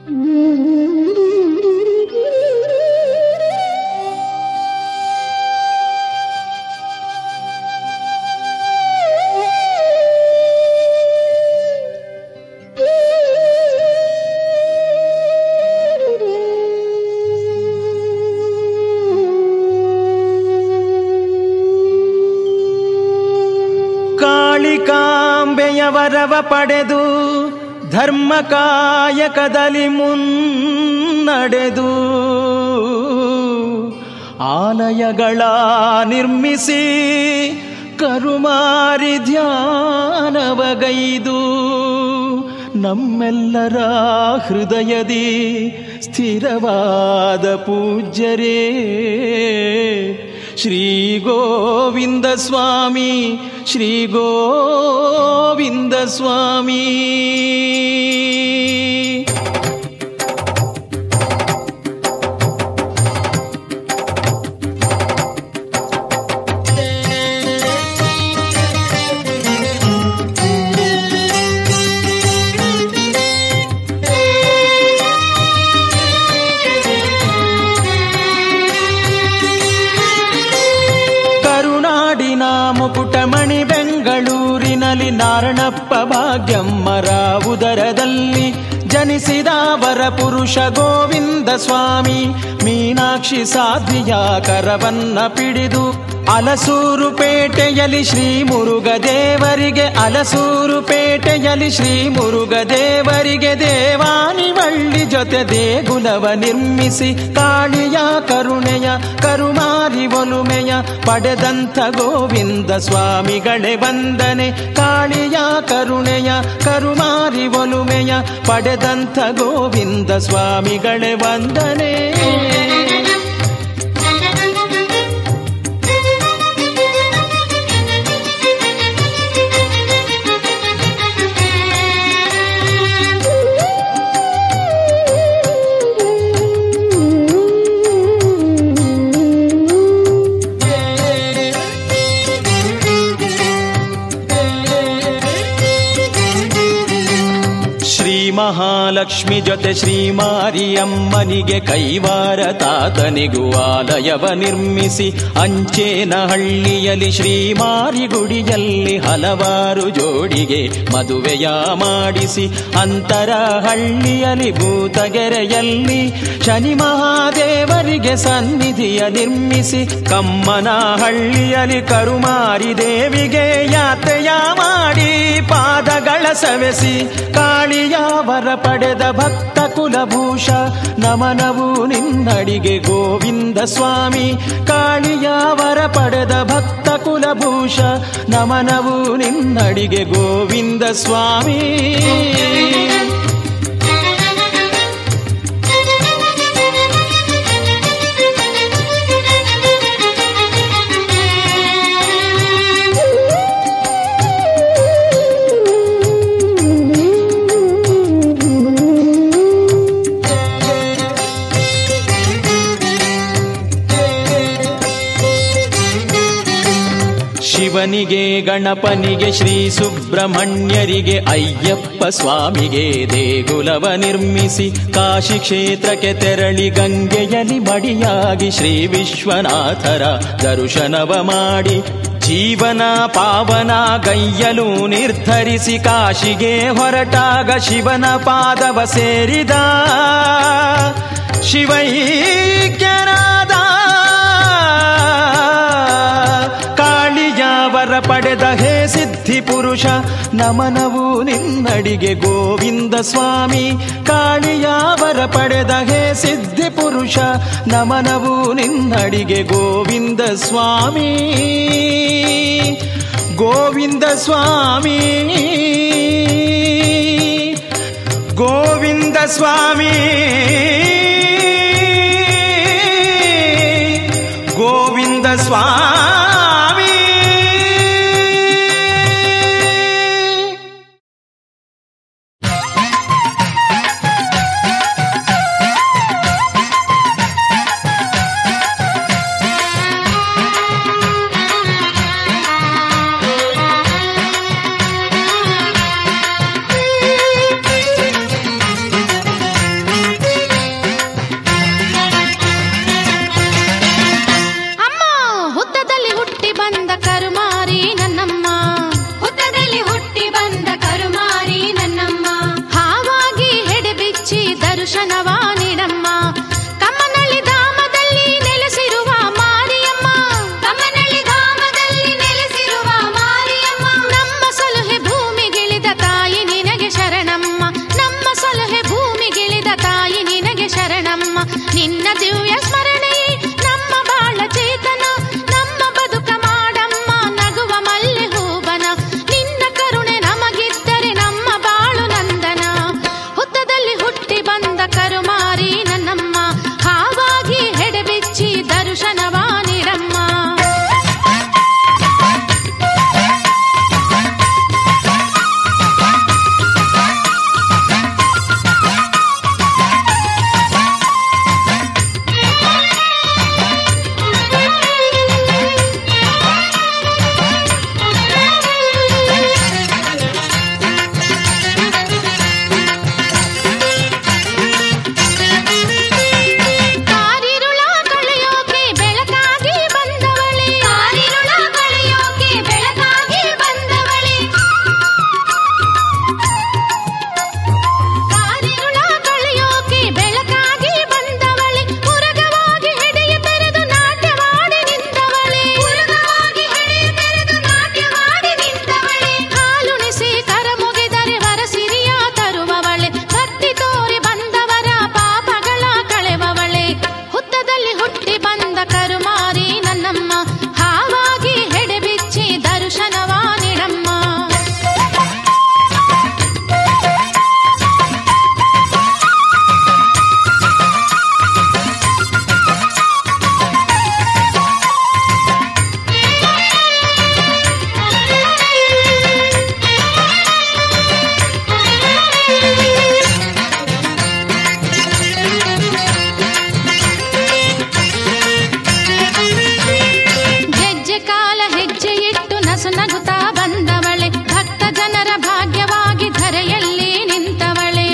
ಕಾಳಿಕಾಂಬೆಯ ವರವ ಪಡೆದು ಧರ್ಮ ಕಾಯಕದಲ್ಲಿ ಮುನ್ನಡೆದು ಆಲಯಗಳ ನಿರ್ಮಿಸಿ ಕರುಮಾರಿ ಧ್ಯಾನವಗೈದು ನಮ್ಮೆಲ್ಲರ ಹೃದಯದಿ ಸ್ಥಿರವಾದ ಪೂಜ್ಯರೇ ಶ್ರೀ ಗೋವಿಂದ ಸ್ವಾಮಿ ಶ್ರೀ ಗೋವಿಂದ ಸ್ವಾಮಿ ಕರುನಾಡಿನ ಮುಕುಟಮಣಿ ಬೆಂಗಳೂರಿನಲ್ಲಿ ನಾರಣಪ್ಪ ಭಾಗ್ಯಮ್ಮರ ಉದರದಲ್ಲಿ ಜನಿಸಿದ ವರ ಪುರುಷ ಗೋವಿಂದ ಸ್ವಾಮಿ ಮೀನಾಕ್ಷಿ ಸಾಧ್ವಿಯ ಕರವನ್ನ ಪಿಡಿದು ಅಲಸೂರು ಪೇಟೆಯಲ್ಲಿ ಶ್ರೀ ಮುರುಗ ದೇವರಿಗೆ ಅಲಸೂರು ಪೇಟೆಯಲ್ಲಿ ಶ್ರೀ ಮುರುಗ ದೇವರಿಗೆ ದೇವಾನಿ ವಳ್ಳಿ ಜೊತೆ ದೇಗುಲವ ನಿರ್ಮಿಸಿ ಕಾಳಿಯ ಕರುಣೆಯ ಕರುಮಾರಿ ಒಲುಮೆಯ ಪಡೆದಂಥ ಗೋವಿಂದ ಸ್ವಾಮಿಗಳೇ ವಂದನೆ ಕಾಳಿಯ ಕರುಣೆಯ ಕರುಮಾರಿ ಒಲುಮೆಯ ಪಡೆದಂಥ ಗೋವಿಂದ ಸ್ವಾಮಿಗಳೇ ವಂದನೆ ಶ್ರೀ ಮಹಾಲಕ್ಷ್ಮಿ ಜೊತೆ ಶ್ರೀ ಮಾರಿಯಮ್ಮನಿಗೆ ಕೈವಾರ ತಾತನಿಗೂ ಆಲಯವ ನಿರ್ಮಿಸಿ ಅಂಚೇನಹಳ್ಳಿಯಲ್ಲಿ ಶ್ರೀ ಮಾರಿಗುಡಿಯಲ್ಲಿ ಹಲವಾರು ಜೋಡಿಗೆ ಮದುವೆಯ ಮಾಡಿಸಿ ಅಂತರ ಹಳ್ಳಿಯಲ್ಲಿ ಭೂತಗೆರೆಯಲ್ಲಿ ಶನಿ ಮಹಾದೇವರಿಗೆ ಸನ್ನಿಧಿಯ ನಿರ್ಮಿಸಿ ಕಮ್ಮನ ಹಳ್ಳಿಯಲ್ಲಿ ಕರುಮಾರಿ ದೇವಿಗೆ ಯಾತ್ರೆಯ ಮಾಡಿ ಪಾದಗಳ ಸವೆಸಿ ಕಾಳಿಯ ವರ ಪಡೆದ ಭಕ್ತ ಕುಲಭೂಷ ನಮನವು ನಿನ್ನಡಿಗೆ ಗೋವಿಂದ ಸ್ವಾಮಿ ಕಾಳಿಯ ವರ ಪಡೆದ ಭಕ್ತ ಕುಲಭೂಷ ನಮನವು ನಿನ್ನಡಿಗೆ ಗೋವಿಂದ ಸ್ವಾಮಿ ಶಿವನಿಗೆ ಗಣಪನಿಗೆ ಶ್ರೀ ಸುಬ್ರಹ್ಮಣ್ಯರಿಗೆ ಅಯ್ಯಪ್ಪ ಸ್ವಾಮಿಗೆ ದೇಗುಲವ ನಿರ್ಮಿಸಿ ಕಾಶಿ ಕ್ಷೇತ್ರಕ್ಕೆ ತೆರಳಿ ಗಂಗೆಯಲ್ಲಿ ಮಡಿಯಾಗಿ ಶ್ರೀ ವಿಶ್ವನಾಥರ ದರ್ಶನವ ಮಾಡಿ ಜೀವನ ಪಾವನ ಗೈಯಲು ನಿರ್ಧರಿಸಿ ಕಾಶಿಗೆ ಹೊರಟಾಗ ಶಿವನ ಪಾದವ ಸೇರಿದ ಶಿವೈಕ್ಯನಾದ ಕಾಳಿಯಾವರ ಪಡೆದ ಹೇ ಸಿದ್ಧಿ ಪುರುಷ ನಮನವು ನಿನ್ನಡಿಗೆ ಗೋವಿಂದ ಸ್ವಾಮಿ ಕಾಳಿಯಾವರ ಪಡೆದ ಹೇ ಸಿದ್ಧಿ ಪುರುಷ ನಮನವು ನಿನ್ನಡಿಗೆ ಗೋವಿಂದ ಸ್ವಾಮಿ ಗೋವಿಂದ ಸ್ವಾಮಿ ಗೋವಿಂದ ಸ್ವಾಮಿ ಗೋವಿಂದ ಸ್ವಾಮಿ ನಿನ್ನ ದಿವ್ಯ ಸ್ಮರಣೆಯೇ ನಮ್ಮ ಬಾಳ ಚೇತನ ನಮ್ಮ ಬದುಕ ಮಾಡಮ್ಮ ನಗುವ ಮಲ್ಲೆ ಹೂವನ ನಿನ್ನ ಕರುಣೆ ನಮಗಿದ್ದರೆ ನಮ್ಮ ಬಾಳು ನಂದನ ಹುತ್ತದಲ್ಲಿ ಹುಟ್ಟಿ ಬಂದ ಕರುಮಾರಿ ನನ್ನಮ್ಮ ಹಾವಾಗಿ ಹೆಡೆಬಿಚ್ಚಿ ದರ್ಶನವ ನೀಡಮ್ಮ ಕಾರಿರುಳ ಕಳೆಯೋಕೆ ಬೆಳಕಾಗಿ ಬಂದವಳೆ ಕಾರಿರುಳ ಕಳೆಯೋಕೆ ಬೆಳಕಾಗಿ ಬಂದವಳೆ ಕಾರಿರುಳ ಕಳೆಯೋಕೆ ಬೆಳಕಾಗಿ ಬಂದವಳೆ ಉರಗವಾಗಿ ಹೆಡೆಯ ತೆರೆದು ನಾಟ್ಯವಾಡಿ ನಿಂತವಳೆ ಉರಗವಾಗಿ ಹೆಡೆಯ ತೆರೆದು ನಾಟ್ಯವಾಡಿ ನಿಂತವಳೆ ಹಾಲುಣಿಸಿ ಕರ ಮುಗಿದರೆ ವರಸಿರಿಯ ತರುವವಳೆ ಭಕ್ತಿ ತೋರಿ ಬಂದವರ ಪಾಪಗಳ ಕಳೆವವಳೆ ಹುತ್ತದಲ್ಲಿ ಹುಟ್ಟಿ ಬಂದ ಕರುಮಾರಿ ನನ್ನಮ್ಮ ಹಾವಾಗಿ ಹೆಡೆ ಬಿಚ್ಚಿ ದರ್ಶನವ ನೀಡಮ್ಮ ಗೆಜ್ಜೆ ಕಾಲ ಹೆಜ್ಜೆ ಇಟ್ಟು ನಸು ನಗುತ್ತಾ ಬಂದವಳೆ ಭಕ್ತ ಜನರ ಭಾಗ್ಯವಾಗಿ ಧರೆಯಲ್ಲಿ ನಿಂತವಳೆ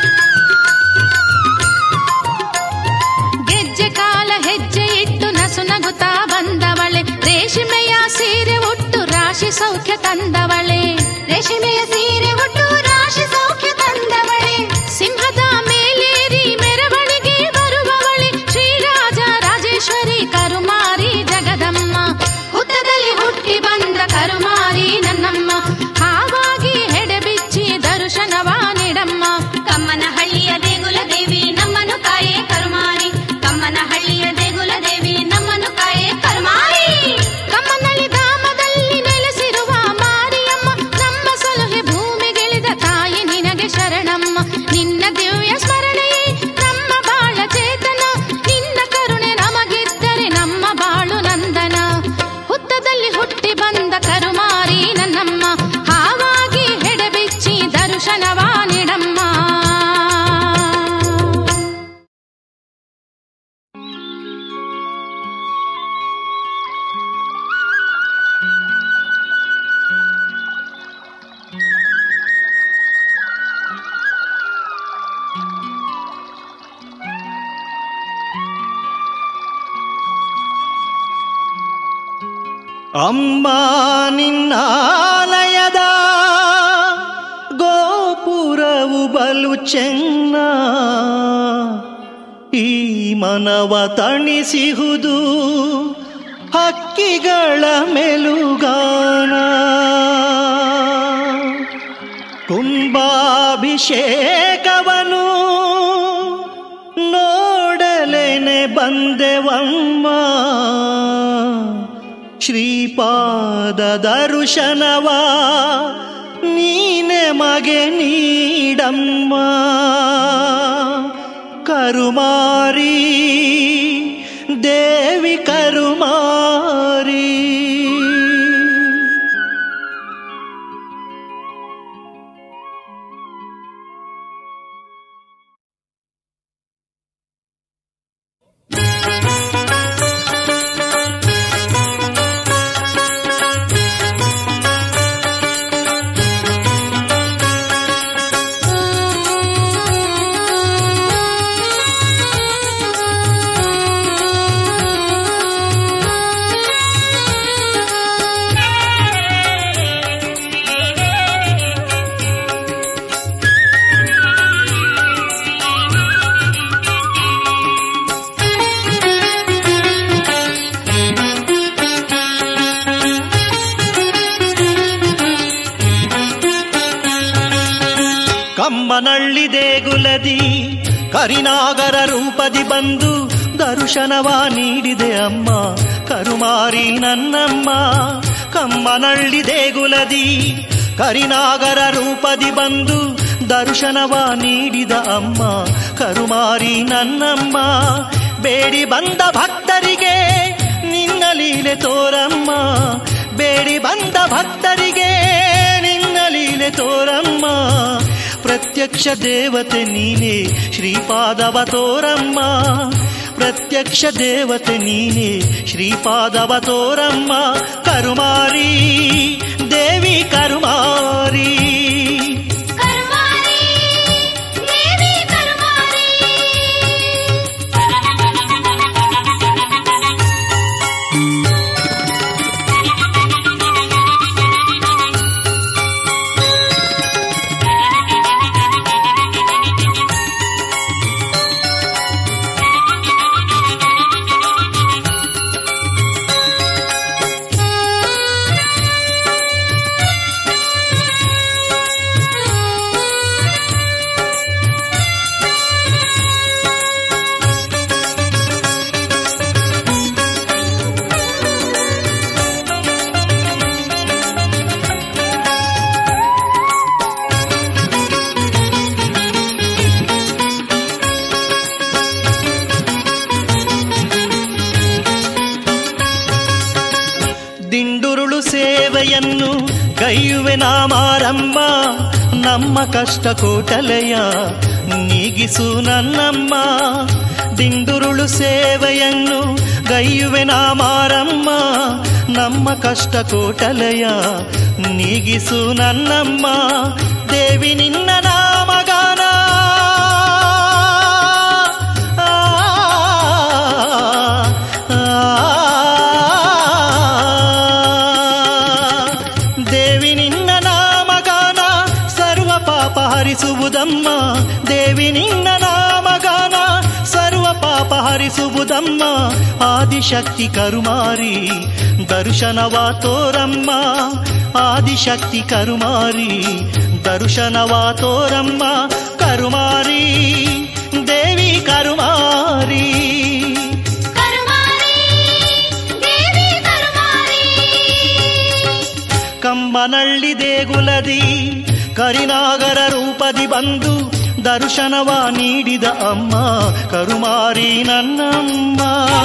ಗೆಜ್ಜೆ ಕಾಲ ಹೆಜ್ಜೆ ಇಟ್ಟು ನಸು ನಗುತ್ತಾ ಬಂದವಳೆ ರೇಷ್ಮೆಯ ಸೀರೆ ಉಟ್ಟು ರಾಶಿ ಸೌಖ್ಯ ತಂದವಳೆ ರೇಷ್ಮೆಯ ಸೀರೆ ಉಟ್ಟು ರಾಶಿ ಸೌಖ್ಯ ತಂದವಳೆ ಸಿಂಹದ ಮೇಲೇರಿ ಮೆರವಣಿಗೆ ಬರುವವಳೆ ಶ್ರೀರಾಜ ರಾಜೇಶ್ವರಿ ಕರುಮಾರಿ ಜಗದಮ್ಮ ಹುತ್ತದಲ್ಲಿ ಹುಟ್ಟಿ ಬಂದ ಕರುಮಾರಿ ನನ್ನಮ್ಮ ಹಾವಾಗಿ ಹೆಡೆ ಬಿಚ್ಚಿ ದರ್ಶನವ ನೀಡಮ್ಮ ಕಮ್ಮನಹಳ್ಳಿಯ ದೇಗುಲ ದೇವಿ ನಮ್ಮನು ಕಾಯೇ ಕರುಮಾರಿ ಕಮ್ಮನಹಳ್ಳಿಯ ದೇಗುಲ ದೇವಿ ನಮ್ಮನು ಕಾಯೇ ಕರುಮಾರಿ ಕಮ್ಮನಳ್ಳಿ ಧಾಮದಲ್ಲಿ ನೆಲೆಸಿರುವ ಮಾರಿಯಮ್ಮ ನಮ್ಮ ಸಲಹೆ ಭೂಮಿಗಿಳಿದ ತಾಯಿ ನಿನಗೆ ಶರಣಮ್ಮ ನಿನ್ನ ದಿವ್ಯ ಸ್ಮರಣೆಯೇ ನಮ್ಮ ಬಾಳ ಚೇತನ ನಿನ್ನ ಕರುಣೆ ನಮಗಿದ್ದರೆ ನಮ್ಮ ಬಾಳು ನಂದನ ಹುತ್ತದಲ್ಲಿ ಹುಟ್ಟಿ ಬಂದ ಕರುಮಾರಿ ನನ್ನಮ್ಮ ಹಾವಾಗಿ ಹೆಡೆ ಬಿಚ್ಚಿ ದರ್ಶನವ ನೀಡಮ್ಮ ಅಮ್ಮ ನಿನ್ನಾಲಯದ ಗೋಪುರವು ಬಲು ಚೆನ್ನ ಈ ಮನವ ತಣಿಸಿಹುದು ಹಕ್ಕಿಗಳ ಮೆಲುಗಾನ ಕುಂಭಾಭಿಷೇಕವನು ನೋಡಲೇನೆ ಬಂದೆವಮ್ಮ ಶ್ರೀಪಾದ ದರ್ಶನವ ನೀನೆ ಮಗೆ ನೀಡಮ್ಮ ಕರುಮಾರಿ ದೇವಿ ಕರುಮಾರಿ ಕಮ್ಮನಳ್ಳಿ ದೇಗುಲದಿ ಕರಿನಾಗರ ರೂಪದಿ ಬಂದು ದರ್ಶನವ ನೀಡಿದೆ ಅಮ್ಮ ಕರುಮಾರಿ ನನ್ನಮ್ಮ ಕಮ್ಮನಳ್ಳಿ ದೇಗುಲದಿ ಕರಿನಾಗರ ರೂಪದಿ ಬಂದು ದರ್ಶನವ ನೀಡಿದ ಅಮ್ಮ ಕರುಮಾರಿ ನನ್ನಮ್ಮ ಬೇಡಿ ಬಂದ ಭಕ್ತರಿಗೆ ನಿನ್ನ ಲೀಲೆ ತೋರಮ್ಮ ಬೇಡಿ ಬಂದ ಭಕ್ತರಿಗೆ ನಿನ್ನ ಲೀಲೆ ತೋರಮ್ಮ ಪ್ರತ್ಯಕ್ಷ ದೇವತೆ ನೀನೇ ಶ್ರೀಪಾದವ ತೋರಮ್ಮ ಪ್ರತ್ಯಕ್ಷ ದೇವತೆ ನೀನೇ ಶ್ರೀಪಾದವ ತೋರಮ್ಮ ಕರುಮಾರಿ ದೇವಿ ಕರುಮಾರಿ ಕರುಮಾರಿ ದೇವಿ ಕರುಮಾರಿ ದಿಂಡುರುಳು ಸೇವೆಯನ್ನು ಗೈಯುವೆ ನಾಮಾರಮ್ಮ ನಮ್ಮ ಕಷ್ಟ ಕೋಟಲೆಯ ನೀಗಿಸು ನನ್ನಮ್ಮ ದಿಂಡುರುಳು ಸೇವೆಯನ್ನು ಗೈಯುವೆ ನಾಮಾರಮ್ಮ ನಮ್ಮ ಕಷ್ಟ ಕೋಟಲೆಯ ನೀಗಿಸು ನನ್ನಮ್ಮ ದೇವಿ ನಿನ್ನ ನಾಮಗಾನ ಆ, ದೇವಿ ನಿನ್ನ ನಾಮಗಾನ ಸರ್ವ ಪಾಪ ಹರಿಸುವುದಮ್ಮ ದೇವಿ ನಿನ್ನ ನಾಮಗಾನ ಸರ್ವ ಪಾಪ ಹರಿಸುವುದಮ್ಮ ಆದಿಶಕ್ತಿ ಕರುಮಾರಿ ದರ್ಶನವ ತೋರಮ್ಮ ಆದಿಶಕ್ತಿ ಕರುಮಾರಿ ದರ್ಶನವ ತೋರಮ್ಮ ಕರುಮಾರಿ ದೇವಿ ಕರುಮಾರಿ ಕರುಮಾರಿ ದೇವಿ ಕರುಮಾರಿ ಕಮ್ಮನಳ್ಳಿ ದೇಗುಲದಿ ಕರಿನಾಗರ ರೂಪದಿ ಬಂದು ದರ್ಶನವ ನೀಡಿದ ಅಮ್ಮ ಕರುಮಾರಿ ನನ್ನಮ್ಮ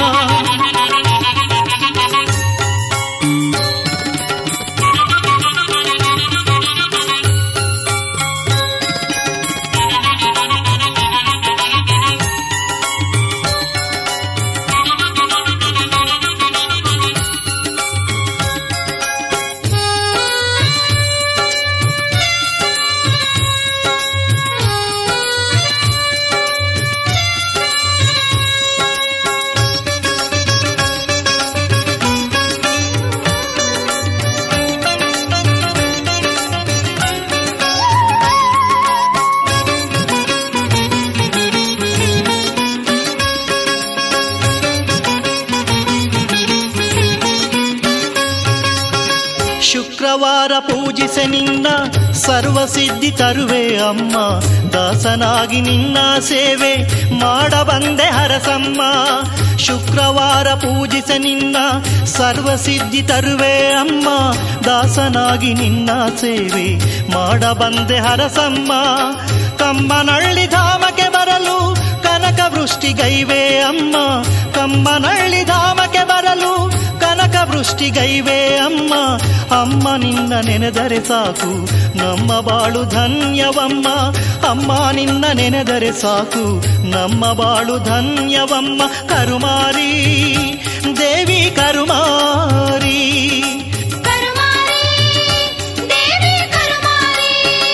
ಶುಕ್ರವಾರ ಪೂಜಿಸೆ ನಿನ್ನ ಸರ್ವಸಿದ್ಧಿ ತರುವೆ ಅಮ್ಮ ದಾಸನಾಗಿ ನಿನ್ನ ಸೇವೆ ಮಾಡಬಂದೆ ಹರಸಮ್ಮ ಶುಕ್ರವಾರ ಪೂಜಿಸೆ ನಿನ್ನ ಸರ್ವಸಿದ್ಧಿ ತರುವೆ ಅಮ್ಮ ದಾಸನಾಗಿ ನಿನ್ನ ಸೇವೆ ಮಾಡಬಂದೆ ಹರಸಮ್ಮ ಕಮ್ಮನಳ್ಳಿ ಧಾಮಕ್ಕೆ ಬರಲು ಕನಕ ವೃಷ್ಟಿಗೈವೆ ಅಮ್ಮ ಕಮ್ಮನಳ್ಳಿ ಧಾಮಕ್ಕೆ ಬರಲು ಕನಕ ವೃಷ್ಟಿಗೈವೆ ಅಮ್ಮ ಅಮ್ಮ ನಿನ್ನ ನೆನೆದರೆ ಸಾಕು ನಮ್ಮ ಬಾಳು ಧನ್ಯವಮ್ಮ ಅಮ್ಮ ನಿನ್ನ ನೆನೆದರೆ ಸಾಕು ನಮ್ಮ ಬಾಳು ಧನ್ಯವಮ್ಮ ಕರುಮಾರಿ ದೇವಿ ಕರುಮಾರಿ ಕರುಮಾರಿ ದೇವಿ ಕರುಮಾರಿ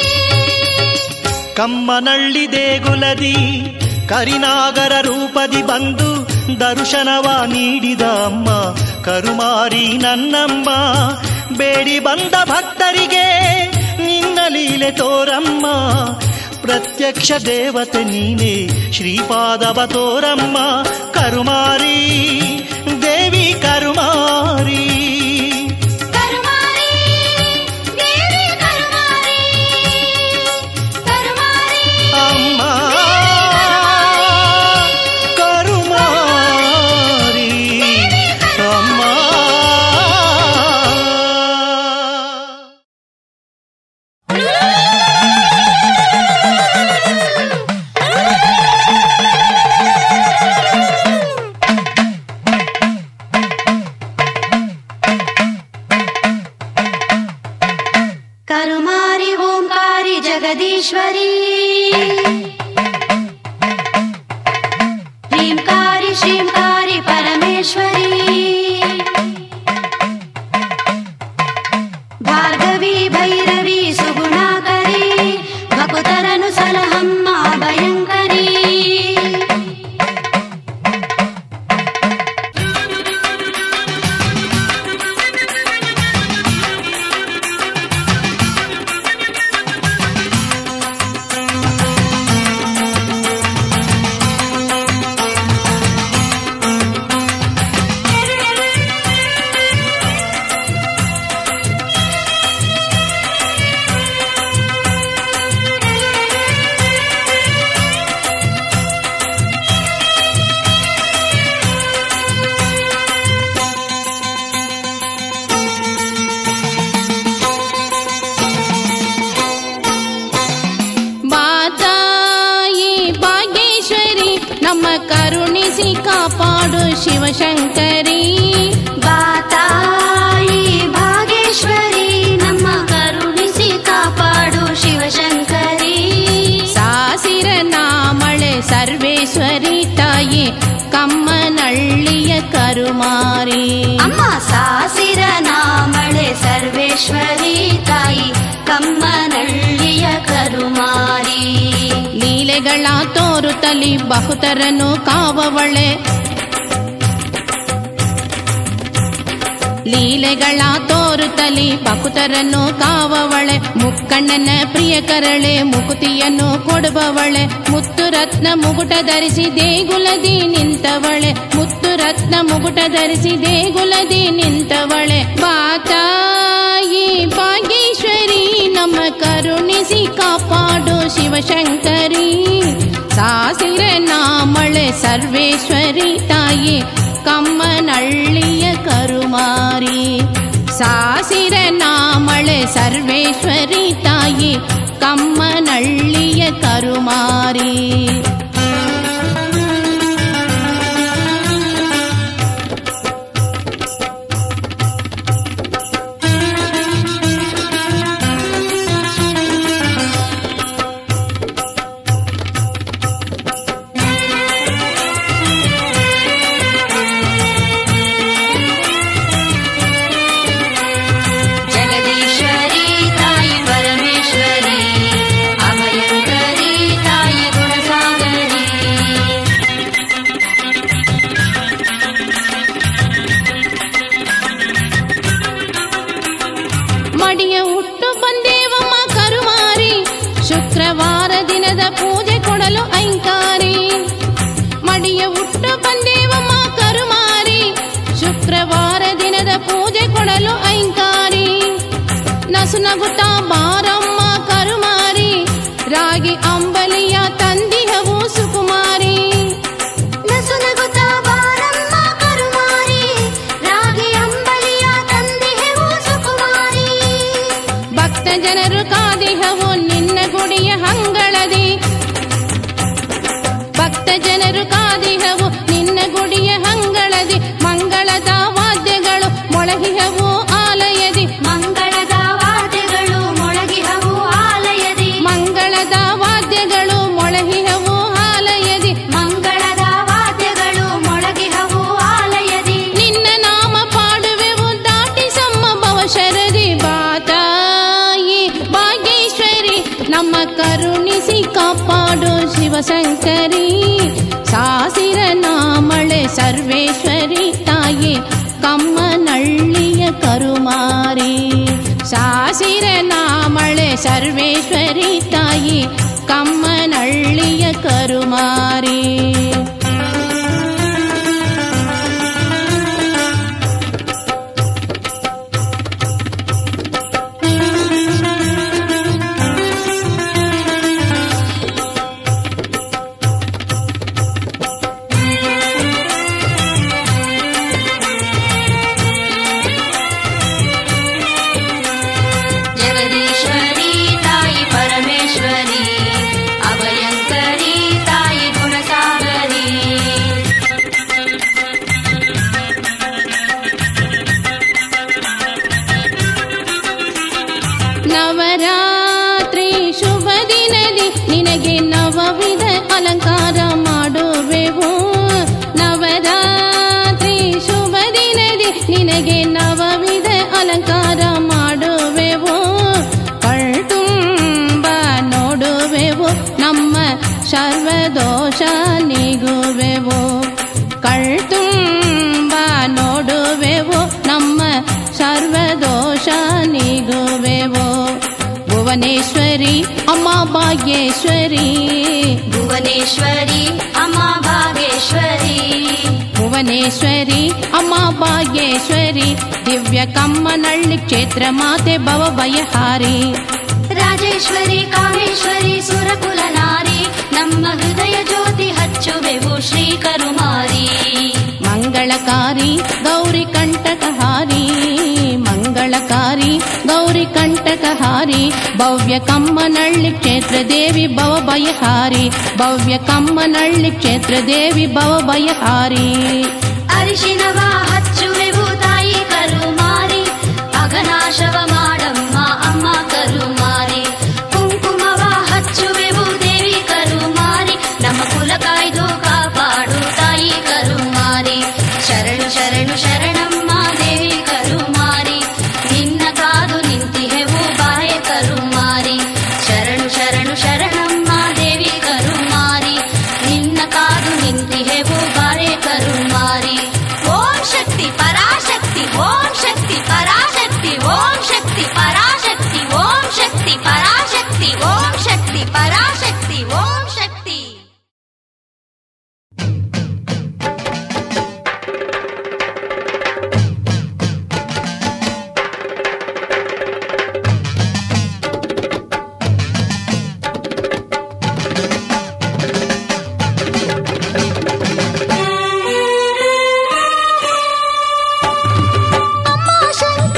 ಕಮ್ಮನಳ್ಳಿ ದೇಗುಲದಿ ಕರಿನಾಗರ ರೂಪದಿ ಬಂದು ದರ್ಶನವ ನೀಡಿದ ಅಮ್ಮ ಕರುಮಾರಿ ನನ್ನಮ್ಮ ಬೇಡಿ ಬಂದ ಭಕ್ತರಿಗೆ ನಿನ್ನ ಲೀಲೆ ತೋರಮ್ಮ ಪ್ರತ್ಯಕ್ಷ ದೇವತೆ ನೀನೇ ಶ್ರೀಪಾದವ ತೋರಮ್ಮ ಕರುಮಾರಿ ದೇವಿ ಕರುಮಾರಿ ಕರುಮಾರಿ ದೇವಿ ಕರುಮಾರಿ ಕರುಮಾರಿ ಅಮ್ಮ ದೇವಿ ಕರುಮಾರಿ ಸರ್ವೇಶ್ವರಿ ತಾಯಿ ಕಮ್ಮನಳ್ಳಿಯ ಕರುಮಾರಿ ಅಮ್ಮ ಸಾಸಿರ ನಾಮಳೆ ಸರ್ವೇಶ್ವರಿ ತಾಯಿ ಕಮ್ಮನಳ್ಳಿಯ ಕರುಮಾರಿ ಲೀಲೆಗಳ ತೋರುತ್ತಲಿ ಬಹುತರನು ಕಾವವಳೆ ಲೀಲೆಗಳ ತೋರುತ್ತಲಿ ಪಕುತರನ್ನು ಕಾವವಳೆ ಮುಕ್ಕಣ್ಣನ ಪ್ರಿಯ ಕರಳೆ ಮುಕುತಿಯನ್ನು ಕೊಡುವವಳೆ ಮುತ್ತು ರತ್ನ ಮುಗುಟ ಧರಿಸಿ ದೇಗುಲದಿ ನಿಂತವಳೆ ಮುತ್ತು ರತ್ನ ಮುಗುಟ ಧರಿಸಿ ದೇಗುಲದಿ ನಿಂತವಳೆ ಬಾತಾಯಿ ಭಾಗೇಶ್ವರಿ ನಮ್ಮ ಕರುಣಿಸಿ ಕಾಪಾಡು ಶಿವಶಂಕರಿ ಸಾಸಿರ ನಾಮಳೆ ಸರ್ವೇಶ್ವರಿ ತಾಯಿ ಕಮ್ಮನಳ್ಳಿಯ ಕರುಮಾರಿ ಸಾಸಿರ ನಾಮಳೆ ಸರ್ವೇಶ್ವರಿ ತಾಯಿ ಕಮ್ಮನಳ್ಳಿಯ ಕರುಮಾರಿ ಜಗದೀಶ್ವರಿ ತಾಯಿ ಪರಮೇಶ್ವರಿ ಅಭಯಂಕರಿ ತಾಯಿ ಗುಣಸಾಗರಿ ಮಡಿಯ ಹುಟ್ಟು ಬಂದೇವಮ್ಮ ಕರುಮಾರಿ ಶುಕ್ರವಾರ ದಿನದ ಪೂಜೆ ಕೊಡಲು ಐಂಕಾರಿ ಮಡಿಯ ಹುಟ್ಟು ಬಂದೇವಮ್ಮ ಕರುಮಾರಿ ಶುಕ್ರವಾರ ದಿನದ ಪೂಜೆ ಕೊಡಲು ಐಂಕಾರಿ ನಸು ನಗುತ್ತಾ ಬಾರಮ್ಮ ಕರುಮಾರಿ ರಾಗಿ ಅಂಬಲಿಯ ತಂದಿಹವು ಸುಕುಮಾರಿ ನಸುನಗುತ್ತ ಬಾರಮ್ಮ ಕರುಮಾರಿ ರಾಗಿ ಅಂಬಲಿಯ ತಂದೆವು ಸುಕುಮಾರಿ ಭಕ್ತ ಜನರು ಕಾದಿಹವು ನಿನ್ನ ಗುಡಿಯ ಹಂಗಳದಿ ಭಕ್ತ ಜನರು ಕಾದಿಹವು ನಿನ್ನ ಗುಡಿಯ ಹಂಗಳದಿ ಮಂಗಳದ ವಾದ್ಯಗಳು ಮೊಳಗಿಹವು ಆಲಯದಿ ಮಂಗಳದ ವಾದ್ಯಗಳು ಮೊಳಗಿಹವು ಆಲಯದಿ ಮಂಗಳದ ವಾದ್ಯಗಳು ಮೊಳಗಿಹವು ಆಲಯದಿ ಮಂಗಳದ ವಾದ್ಯಗಳು ಮೊಳಗಿಹವು ಆಲಯದಿ ನಿನ್ನ ನಾಮ ಪಾಡುವೆವು ದಾಟಿ ಸಮ್ಮ ಶರದಿ ಬಾತಾಯಿ ಭಾಗೇಶ್ವರಿ ನಮ್ಮ ಕರುಣಿಸಿ ಕಾಪಾಡು ಶಿವಶಂಕರಿ ಸಾಸಿರ ನಾಮಳೆ ಸರ್ವೇಶ್ವರಿ ತಾಯಿ ಕಮ್ಮನಳ್ಳಿಯ ಕರುಮಾರಿ ಸಾಸಿರ ನಾಮಳೆ ಸರ್ವೇಶ್ವರಿ ತಾಯಿ ಕಮ್ಮನಳ್ಳಿಯ ಕರುಮಾರಿ ಜಗದೀಶ್ವರಿ ತಾಯಿ ಪರಮೇಶ್ವರಿ ಅಭಯಂಕರಿ ತಾಯಿ ಗುಣಸಾಗರಿ ನವರಾತ್ರಿ ಶುಭ ದಿನದಿ ನಿನಗೆ ನವವಿಧ ಅಲಂಕಾರ ಮಾಡುವೆವು ನವರಾತ್ರಿ ಶುಭ ದಿನದಿ ನಿನಗೆ ನವವಿಧ ಅಲಂಕಾರ ಮಾಡುವೆವು ಕಳ್ತುಂಬ ನೋಡುವೆವು ನಮ್ಮ ಸರ್ವದೋಷ ನೀಗುವೆವು ಕಳ್ತುಂಬ ನೋಡುವೆವು ನಮ್ಮ ಸರ್ವದೋಷ ನೀಗುವೆವು ಭುವನೇಶ್ವರಿ ಅಮ್ಮ ಭಾಗ್ಯೇಶ್ವರಿ ಭುವನೇಶ್ವರಿ ಅಮ್ಮ ಭಾಗೇಶ್ವರಿ ಭುವನೇಶ್ವರಿ ಅಮ್ಮ ಭಾಗ್ಯೇಶ್ವರಿ ದಿವ್ಯ ಕಮ್ಮನಳ್ಳಿ ಕ್ಷೇತ್ರ ಮಾತೆ ಭವ ಭಯಹಾರಿ ರಾಜೇಶ್ವರಿ ಕಾಮೇಶ್ವರಿ ಸುರಕುಲ ನಾರಿ ನಮ್ಮ ಹೃದಯ ಜ್ಯೋತಿ ಹಚ್ಚುವೆವು ಶ್ರೀ ಕರುಮಾರಿ ಮಂಗಳಕಾರಿ ಗೌರಿ ಕಂಟಕಹಾರಿ ಮಂಗಳಕಾರಿ ಗೌರಿ ಕಂಟಕಹಾರಿ ಭವ್ಯ ಕಮ್ಮನಳ್ಳಿ ಕ್ಷೇತ್ರ ದೇವಿ ಭವ ಭಯಹಾರಿ ಭವ್ಯ ಕಮ್ಮನಳ್ಳಿ ಕ್ಷೇತ್ರ ದೇವಿ ಭವ ಭಯಹಾರಿ ಅರಿಶಿನವ ಹಚ್ಚುವೆವು ತಾಯಿ ಕರುಮಾರಿ ಅಘನಾಶವ ಮಾಡಮ್ಮ ಅಮ್ಮ ಕರುಮಾರಿ ಕುಂಕುಮವ ಹಚ್ಚುವೆವು ದೇವಿ ಕರುಮಾರಿ ನಮ್ಮ ಕುಲ ಶಕ್ತಿ ಪರಾಶಕ್ತಿ ಓಂ ಶಕ್ತಿ ಪರಾಶಕ್ತಿ ಓಂ ಶಕ್ತಿ ಪರಾಶಕ್ತಿ ಓಂ ಶಕ್ತಿ ಪರಾಶಕ್ತಿ ಓಂ ಶಕ್ತಿ ಅಮ್ಮ ಶಂಕರ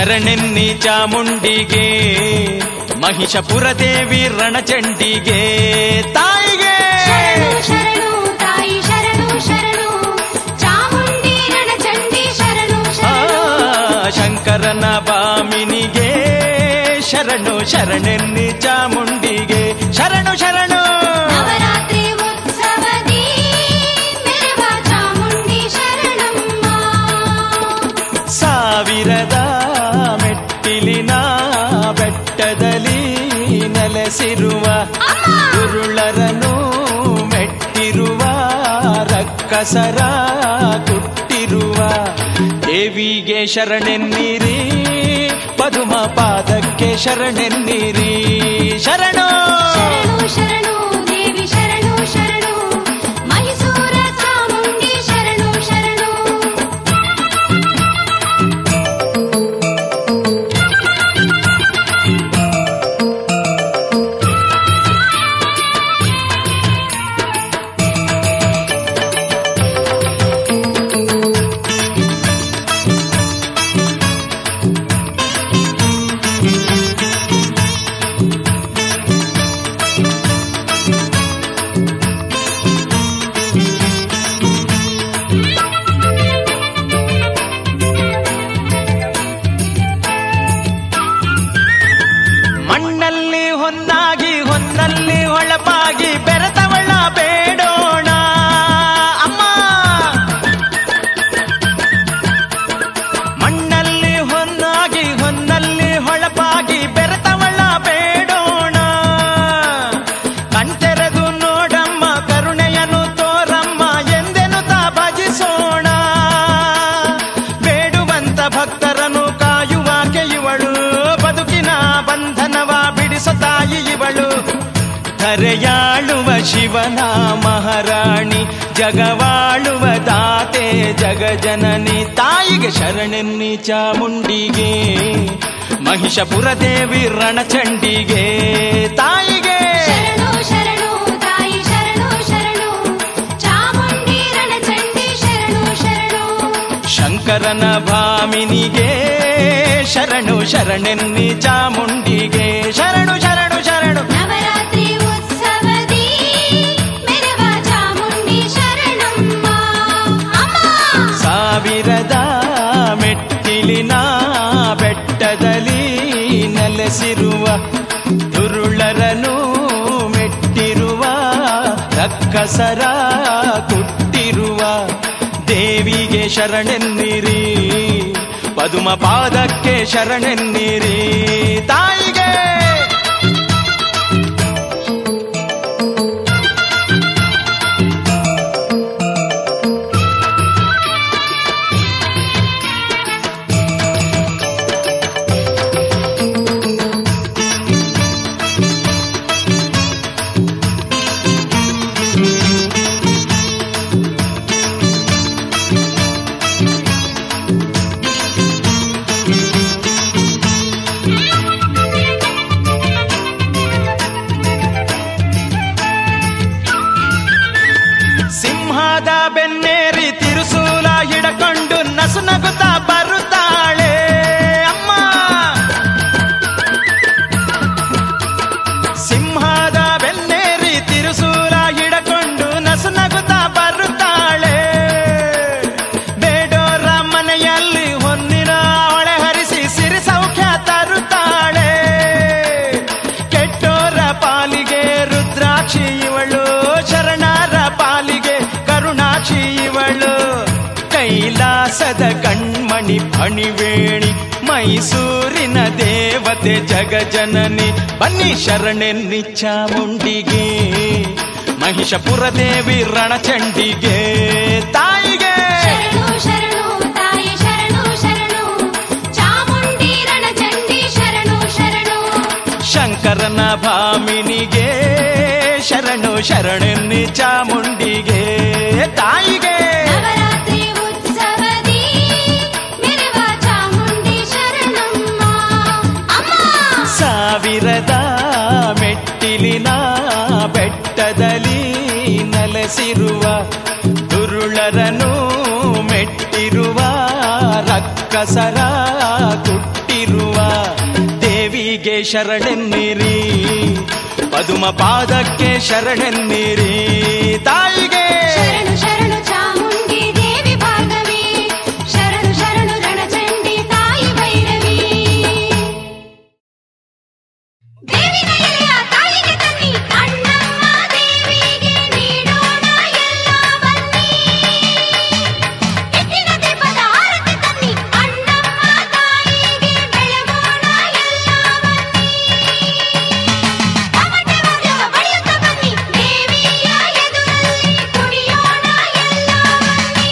ಶರಣೆನ್ನಿ ಚಾಮುಂಡಿಗೆ ಮಹಿಷಪುರ ದೇವಿ ರಣಚಂಡಿಗೆ ತಾಯಿಗೆ ಶರಣು ಶರಣು ತಾಯಿ ಶರಣು ಶರಣು ಚಾಮುಂಡಿ ರಣಚಂಡಿ ಶರಣು ಆ, ಶರಣು ಶಂಕರನ ಬಾಮಿನಿಗೆ ಶರಣು ಶರಣೆನ್ನಿ ಚಾಮುಂಡಿಗೆ ಶರಣು ಶರಣು ನವರಾತ್ರಿ ಉತ್ಸವದಿ ಮೆರವ ಚಾಮುಂಡಿ ಶರಣಮ್ಮ ಸಾವಿರದ ಮೆಟ್ಟಿಲಿನ ಬೆಟ್ಟದಲ್ಲಿ ನೆಲೆಸಿರುವ ಉರುಳರನು ಮೆಟ್ಟಿರುವ ರಕ್ಕಸರ ಕುಟ್ಟಿರುವ ದೇವಿಗೆ ಶರಣೆನ್ನಿರಿ ಪದುಮ ಪಾದಕ್ಕೆ ಶರಣೆನ್ನಿರಿ ಶರಣು ಶರಣು ಶರಣು ದೇವಿ ಶರಣು ಶರಣು ಮೈಸೂರ ಚಾಮುಂಡಿ ಶರಣು ಶರಣು ಮಣ್ಣಲ್ಲಿ ಹೊನ್ನಾಗಿ ಹೊನ್ನಲ್ಲಿ ಹೊಳಪಾಗಿ ಬೆರೆತವಳ ಬೇಡೋಣ ಅಮ್ಮ ಮಣ್ಣಲ್ಲಿ ಹೊನ್ನಾಗಿ ಹೊನ್ನಲ್ಲಿ ಹೊಳಪಾಗಿ ಬೆರೆತವಳ ಬೇಡೋಣ ಕಣ್ತೆರೆದು ನೋಡಮ್ಮ ಕರುಣೆಯನ್ನು ತೋರಮ್ಮ ಎಂದೆನು ತಾ ಭಜಿಸೋಣ ಬೇಡುವಂತ ಭಕ್ತರನ್ನು ಕಾಯುವಾಕೆ ಇವಳು ಬದುಕಿನ ಬಂಧನವ ಬಿಡಿಸೋ ತಾಯಿ ಇವಳು ಧರೆಯಾಳುವ ಶಿವನ ಮಹಾರಾಣಿ ಜಗವಾಳುವ ದಾತೆ ಜಗಜನನಿ ತಾಯಿಗೆ ಶರಣೆನ್ನಿ ಚಾಮುಂಡಿಗೆ ಮಹಿಷಪುರ ದೇವಿ ರಣಚಂಡಿಗೆ ತಾಯಿಗೆ ಶರಣು ಶರಣು ತಾಯಿ ಶರಣು ಶರಣು ಚಾಮುಂಡಿ ರಣಚಂಡಿ ಶರಣು ಶರಣು ಶಂಕರನ ಭಾಮಿನಿಗೆ ಶರಣು ಶರಣೆನ್ನಿ ಚಾಮುಂಡಿಗೆ ಶರಣು ಶರಣು ಶರಣು ನವರಾತ್ರಿ ಉತ್ಸವದಿ ಮೆರವ ಚಾಮುಂಡಿ ಶರಣಮ್ಮ ಅಮ್ಮ ಸಾವಿರದ ಮೆಟ್ಟಿಲಿನ ಬೆಟ್ಟದಲ್ಲಿ ನೆಲೆಸಿರುವ ದುರುಳರನು ಮೆಟ್ಟಿರುವ ರಕ್ಕಸರ ಕುಟ್ಟಿರುವ ದೇವಿಗೆ ಶರಣೆನ್ನಿರಿ ಪದುಮ ಪಾದಕ್ಕೆ ಶರಣೆನ್ನಿರಿ ತಾಯಿಗೆ ಸಿಂಹದ ಬೆನ್ನೇರಿ ತಿರುಸೂಲ ಹಿಡಕೊಂಡು ನಸು ನಗುತ್ತಾ ಬರುತ್ತಾಳೆ ಅಮ್ಮ ಸಿಂಹದ ಬೆನ್ನೇರಿ ತಿರುಸೂಲ ಹಿಡಕೊಂಡು ನಸು ನಗುತ್ತಾ ಬರುತ್ತಾಳೆ ಬೇಡೋರ ಮನೆಯಲ್ಲಿ ಹೊನ್ನಿನ ಹೊಳೆ ಹರಿಸಿ ಸಿರಿ ಸೌಖ್ಯ ತರುತ್ತಾಳೆ ಕೆಟ್ಟೋರ ಪಾಲಿಗೆ ರುದ್ರಾಕ್ಷಿ ಇವಳು ಶರಣರ ಪಾಲಿಗೆ ಕರುಣಾಕ್ಷಿ ಇವಳು ಕೈಲಾಸದ ಕಣ್ಮಣಿ ಫಣಿವೇಣಿ ಮೈಸೂರಿನ ದೇವತೆ ಜಗಜನನಿ ಬನ್ನಿ ಶರಣೆನ್ನಿ ಚಾಮುಂಡಿಗೆ ಮಹಿಷಪುರ ದೇವಿ ರಣಚಂಡಿಗೆ ತಾಯಿಗೆ ಶರಣು ಶರಣು ತಾಯಿ ಶರಣು ಶರಣು ಚಾಮುಂಡಿ ರಣಚಂಡಿ ಶರಣು ಶರಣು ಶಂಕರನ ಭಾಮಿನಿಗೆ ಶರಣು ಶರಣೆನ್ನಿ ಚಾಮುಂಡಿಗೆ ತಾಯಿಗೆ ನವರಾತ್ರಿ ಉತ್ಸವದಿ ಮೆರವ ಚಾಮುಂಡಿ ಶರಣಮ್ಮ ಅಮ್ಮ ಸಾವಿರದ ಮೆಟ್ಟಿಲಿನ ಬೆಟ್ಟದಲ್ಲಿ ನೆಲೆಸಿರುವ ದುರುಳರನು ಮೆಟ್ಟಿರುವ ರಕ್ಕಸರ ಕುಟ್ಟಿರುವ ದೇವಿಗೆ ಶರಣೆನ್ನಿರಿ ಪದುಮ ಪಾದಕ್ಕೆ ಶರಣೆನ್ನಿರಿ ತಾಯಿಗೆ ಶರಣು ಶರಣು ಚಾಮುಂಡಿ ದೇವಿ ಭಾರ್ಗವಿ ಶರಣು ಶರಣು ರಣಚಂಡಿ ತಾಯಿ ಭೈರವಿ ದೇವಿನ ಎಲೆಯ ತಾಯಿಗೆ ತನ್ನಿ ಅಣ್ಣಮ್ಮ ದೇವಿಗೆ ನೀಡೋಣ ಎಲ್ಲ ಬನ್ನಿ ಎತ್ತಿನ ದೀಪದ ಆರತಿ ತನ್ನಿ ಅಣ್ಣಮ್ಮ ತಾಯಿಗೆ ಬೆಳಗೋಣ ಎಲ್ಲ ಬನ್ನಿ ಟಮಟೆ ವಾದ್ಯವ ಬಡಿಯುತ್ತ ಬನ್ನಿ ದೇವಿಯ ಎದುರಲ್ಲಿ ಕುಣಿಯೋಣ ಎಲ್ಲ ಬನ್ನಿ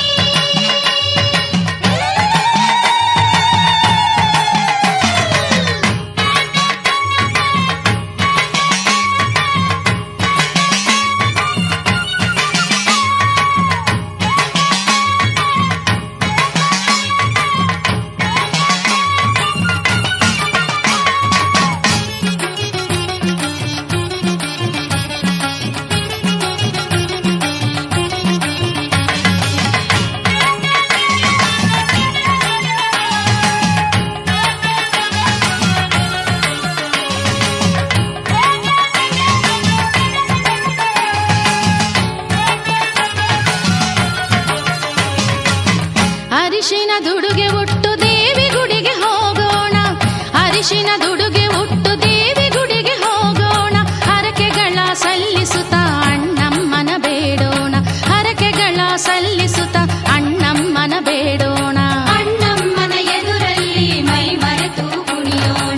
ಅರಿಶಿನ ದುಡುಗೆ ಉಟ್ಟು ದೇವಿ ಗುಡಿಗೆ ಹೋಗೋಣ ಅರಿಶಿನ ದುಡುಗೆ ಉಟ್ಟು ದೇವಿ ಗುಡಿಗೆ ಹೋಗೋಣ ಹರಕೆಗಳ ಸಲ್ಲಿಸುತ್ತ ಅಣ್ಣಮ್ಮನ ಬೇಡೋಣ ಹರಕೆಗಳ ಸಲ್ಲಿಸುತ್ತ ಅಣ್ಣಮ್ಮನ ಬೇಡೋಣ ಅಣ್ಣಮ್ಮನ ಎದುರಲ್ಲಿ ಮೈ ಮರೆತು ಕುಣಿಯೋಣ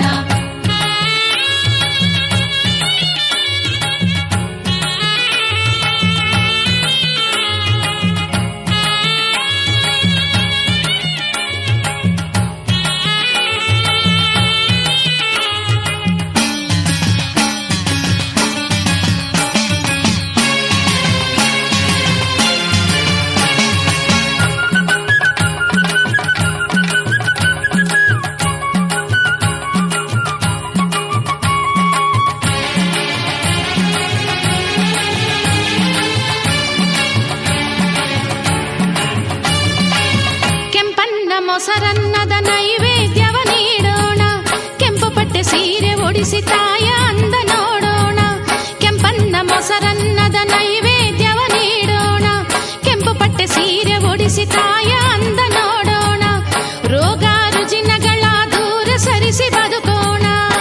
ಕೆಂಪನ್ನ ಮೊಸರನ್ನದ ನೈವೇದ್ಯವ ನೀಡೋಣ ಕೆಂಪು ಪಟ್ಟೆ ಸೀರೆ ಒಡಿಸಿ ತಾಯ ಅಂದ ನೋಡೋಣ ಕೆಂಪನ್ನ ಮೊಸರನ್ನದ ನೈವೇದ್ಯವ ನೀಡೋಣ ಕೆಂಪು ಪಟ್ಟೆ ಸೀರೆ ಒಡಿಸಿ ತಾಯ ಅಂದ ನೋಡೋಣ ರೋಗ ರುಜಿನಗಳ ದೂರ ಸರಿಸಿ ಬದುಕೋಣ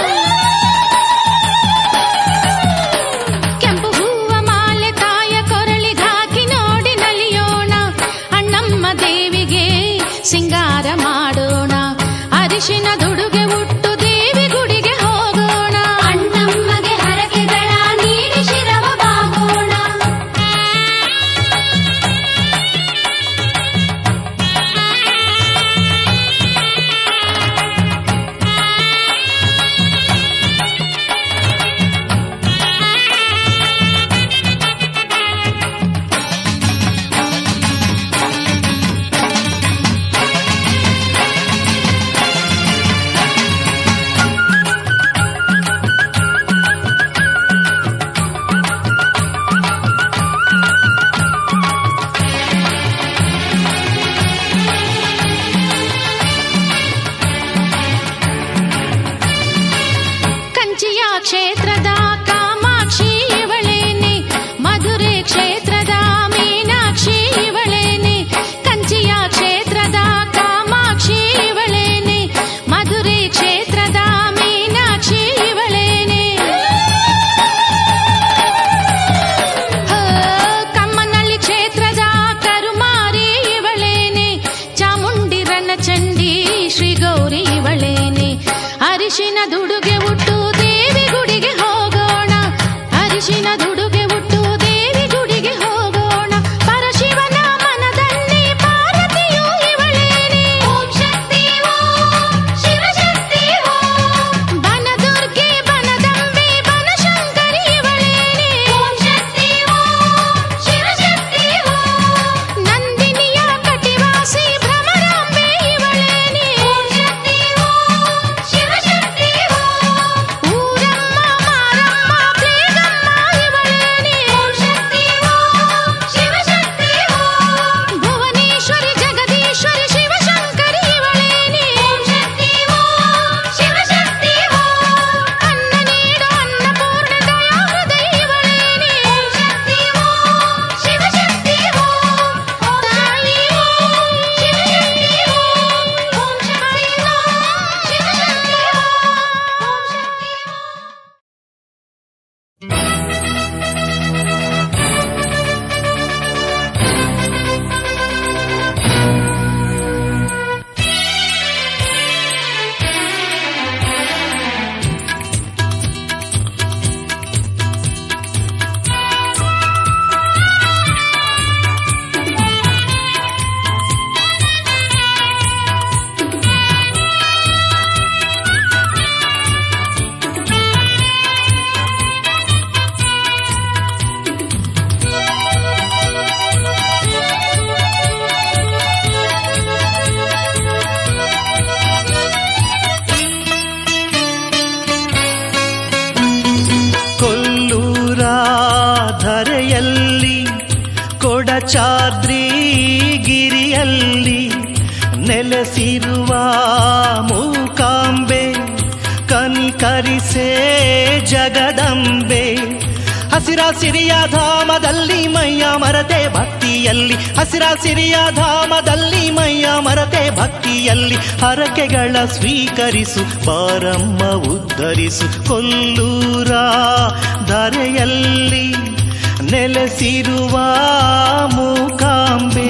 ಕೆಂಪು ಹೂವ ಮಾಲೆ ತಾಯ ಕೊರಳಿಗಾಕಿ ನೋಡಿ ನಲಿಯೋಣ ಅಣ್ಣಮ್ಮ ದೇವಿಗೆ ಸಿಂಗಾರ ಮಾಡೋಣ ಅರಿಶಿನ ದುಡುಗೆ ಉಟ್ಟು ದೇವಿ ಗುಡಿಗೆ ಹೋಗೋಣ ಅಣ್ಣಮ್ಮಗೆ ಹರಕೆಗಳ ನೀಡಿ ಶಿರವ ಬಾಗೋಣ ಕಂಚಿಯ ಕ್ಷೇತ್ರದ ಕಾಮಾಕ್ಷಿ ಇವಳೇನೆ ಮಧುರೆ ಕ್ಷೇತ್ರದ ಮೀನಾಕ್ಷಿ ಇವಳೇನೆ ಕಂಚಿಯ ಕ್ಷೇತ್ರದ ಕಾಮಾಕ್ಷಿ ಇವಳೇನೆ ಮಧುರೆ ಕ್ಷೇತ್ರದ ಮೀನಾಕ್ಷಿ ಇವಳೇನೆ ಹೋ, ಕಮ್ಮನಳ್ಳಿ ಕ್ಷೇತ್ರದ ಕರುಮಾರಿ ಇವಳೇನೆ ಚಾಮುಂಡಿ ರಣಚಂಡಿ ಶ್ರೀ ಗೌರಿ ಇವಳೇನೆ ಅರಿಶಿನ ದುಡುಗೆ ಉಟ್ಟು ದೇವಿ ಗುಡಿಗೆ ಹೋಗೋಣ ಅರಿಶಿನ ದುಡುಗೆ ಉಟ್ಟು ದೇವಿ ಗುಡಿಗೆ ಹೋಗೋಣ ಪರಶಿವನ ಮನದಲ್ಲಿ ಪಾರ್ವತಿಯು ಇವಳೇನೆ ಓಂ ಶಕ್ತಿ ಓಂ ಶಿವಶಕ್ತಿ ಓಂ ಬನದುರ್ಗೆ ಬನದಂಬೆ ಬನಶಂಕರಿ ಇವಳೇನೆ ಓಂ ಶಕ್ತಿ ಓಂ ಶಿವಶಕ್ತಿ ಓಂ ನಂದಿನಿಯ ಕಟಿವಾಸಿ ಭ್ರಮರಾಂಬೆ ಇವಳೇನೆ ಓಂ ಶಕ್ತಿ ಓಂ ಶಿವಶಕ್ತಿ ಓಂ ಕೊಡಚಾದ್ರಿ ಗಿರಿಯಲ್ಲಿ ನೆಲೆಸಿರುವ ಮೂಕಾಂಬೆ ಕನಿಕರಿಸೇ ಜಗದಂಬೆ ಹಸಿರ ಸಿರಿಯ ಧಾಮದಲ್ಲಿ ಮೈಯ ಮರತೆ ಭಕ್ತಿಯಲ್ಲಿ ಹಸಿರ ಸಿರಿಯ ಧಾಮದಲ್ಲಿ ಮೈಯ ಮರತೆ ಭಕ್ತಿಯಲ್ಲಿ ಹರಕೆಗಳ ಸ್ವೀಕರಿಸು ಬಾರಮ್ಮ ಉದ್ಧರಿಸು ಕೊಲ್ಲೂರ ಧರೆಯಲ್ಲಿ ನೆಲೆಸಿರುವ ಮೂಕಾಂಬೆ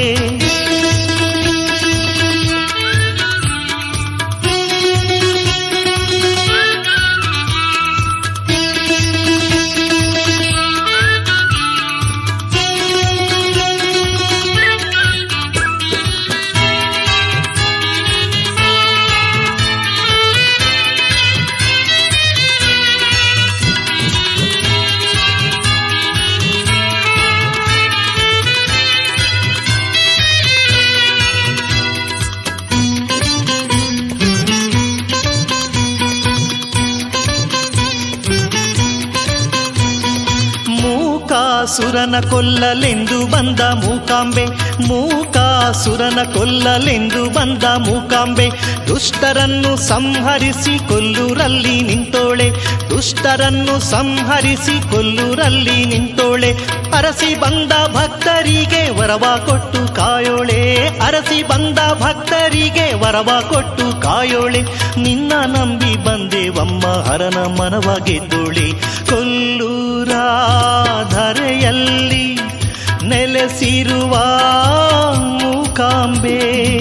ಮೂಕಾಸುರನ ಕೊಲ್ಲಲೆಂದು ಬಂದ ಮೂಕಾಂಬೆ ಮೂಕಾಸುರನ ಕೊಲ್ಲಲೆಂದು ಬಂದ ಮೂಕಾಂಬೆ ದುಷ್ಟರನ್ನು ಸಂಹರಿಸಿ ಕೊಲ್ಲೂರಲ್ಲಿ ನಿಂತೋಳೆ ದುಷ್ಟರನ್ನು ಸಂಹರಿಸಿ ಕೊಲ್ಲೂರಲ್ಲಿ ನಿಂತೋಳೆ ಅರಸಿ ಬಂದ ಭಕ್ತರಿಗೆ ವರವ ಕೊಟ್ಟು ಕಾಯೋಳೆ ಅರಸಿ ಬಂದ ಭಕ್ತರಿಗೆ ವರವ ಕೊಟ್ಟು ಕಾಯೋಳೆ ನಿನ್ನ ನಂಬಿ ಬಂದೇವಮ್ಮ ಹರನ ಮನವ ಗೆದ್ದೋಳೆ ಕೊಲ್ಲೂರ ಧರೆಯಲ್ಲಿ ನೆಲೆಸಿರುವ ಮೂಕಾಂಬೆ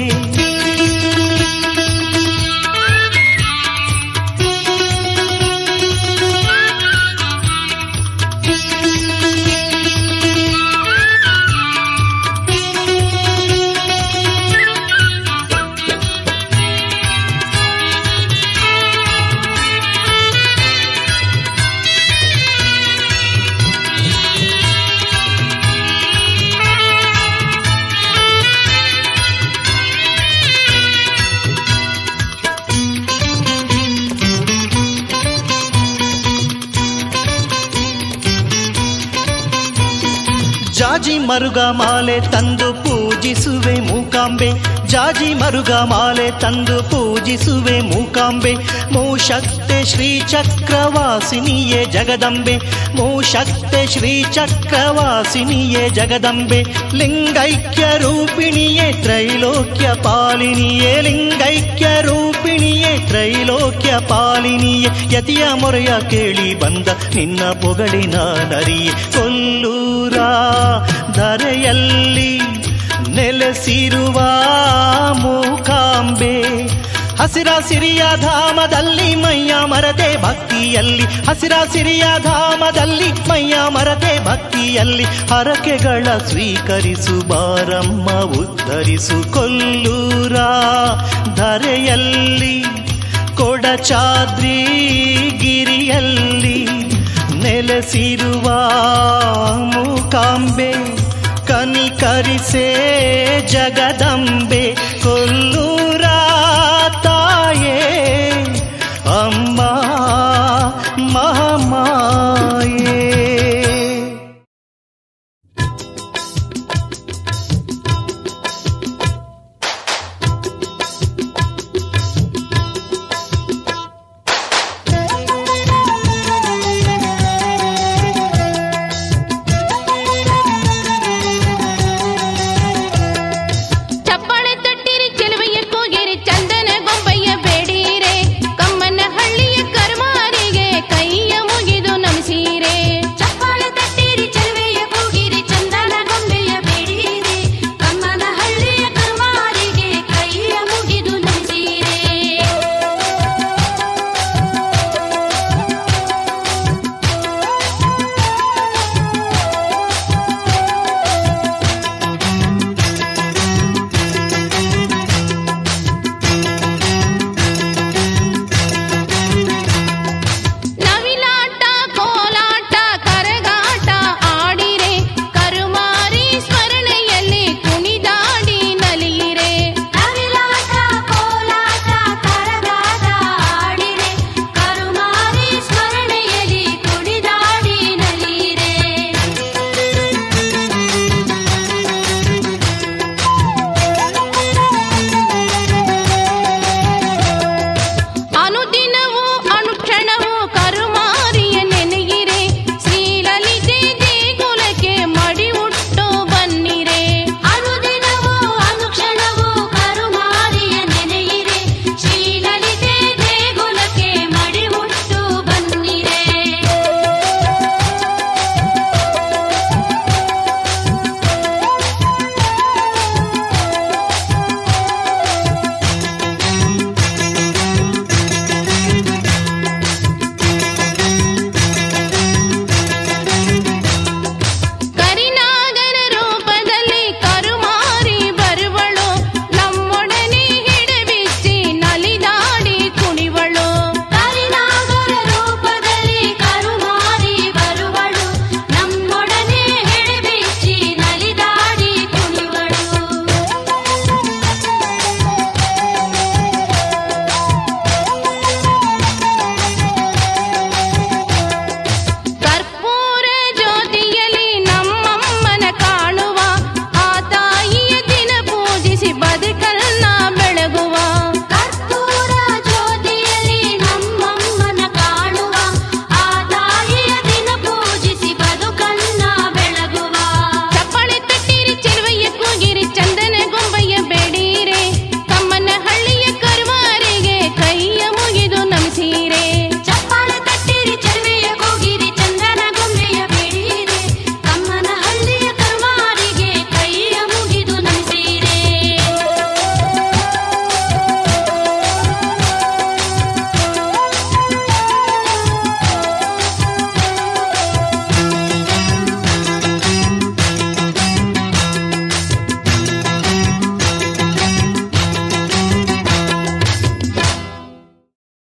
ಜಾಜಿ ಮರುಗ ಮಾಲೆ ತಂದು ಪೂಜಿಸುವೆ ಮೂಕಾಂಬೆ ಜಾಜಿ ಮರುಗ ಮಾಲೆ ತಂದು ಪೂಜಿಸುವೆ ಮೂಕಾಂಬೆ ಮೂಶಕ್ತೆ ಶ್ರೀ ಚಕ್ರವಾಸಿನಿಯೇ ಜಗದಂಬೆ ಮೂಶಕ್ತೆ ಶ್ರೀ ಚಕ್ರವಾಸಿನಿಯೇ ಜಗದಂಬೆ ಲಿಂಗೈಕ್ಯ ರೂಪಿಣಿಯೇ ತ್ರೈಲೋಕ್ಯ ಪಾಲಿನಿಯೇ ಲಿಂಗೈಕ್ಯ ರೂಪಿಣಿಯೇ ತ್ರೈಲೋಕ್ಯ ಪಾಲಿನಿಯೇ ಯತಿಯ ಮೊರೆಯ ಕೇಳಿ ಬಂದ ನಿನ್ನ ಪೊಗಳಿನ ನರಿಯೇ ಕೊಲ್ಲೂರ ಧರೆಯಲ್ಲಿ ನೆಲೆಸಿರುವ ಮೂಕಾಂಬೆ ಹಸಿರ ಸಿರಿಯ ಧಾಮದಲ್ಲಿ ಮೈಯ ಮರತೆ ಭಕ್ತಿಯಲ್ಲಿ ಹಸಿರ ಸಿರಿಯ ಧಾಮದಲ್ಲಿ ಮೈಯ ಮರತೆ ಭಕ್ತಿಯಲ್ಲಿ ಹರಕೆಗಳ ಸ್ವೀಕರಿಸು ಬಾರಮ್ಮ ಉದ್ಧರಿಸು ಕೊಲ್ಲೂರ ಧರೆಯಲ್ಲಿ ಕೊಡಚಾದ್ರಿ ಗಿರಿಯಲ್ಲಿ ನೆಲೆಸಿರುವ ಮೂಕಾಂಬೆ ಕನಿಕರಿಸೇ ಜಗದಂಬೆ ಕೊಲ್ಲೂರ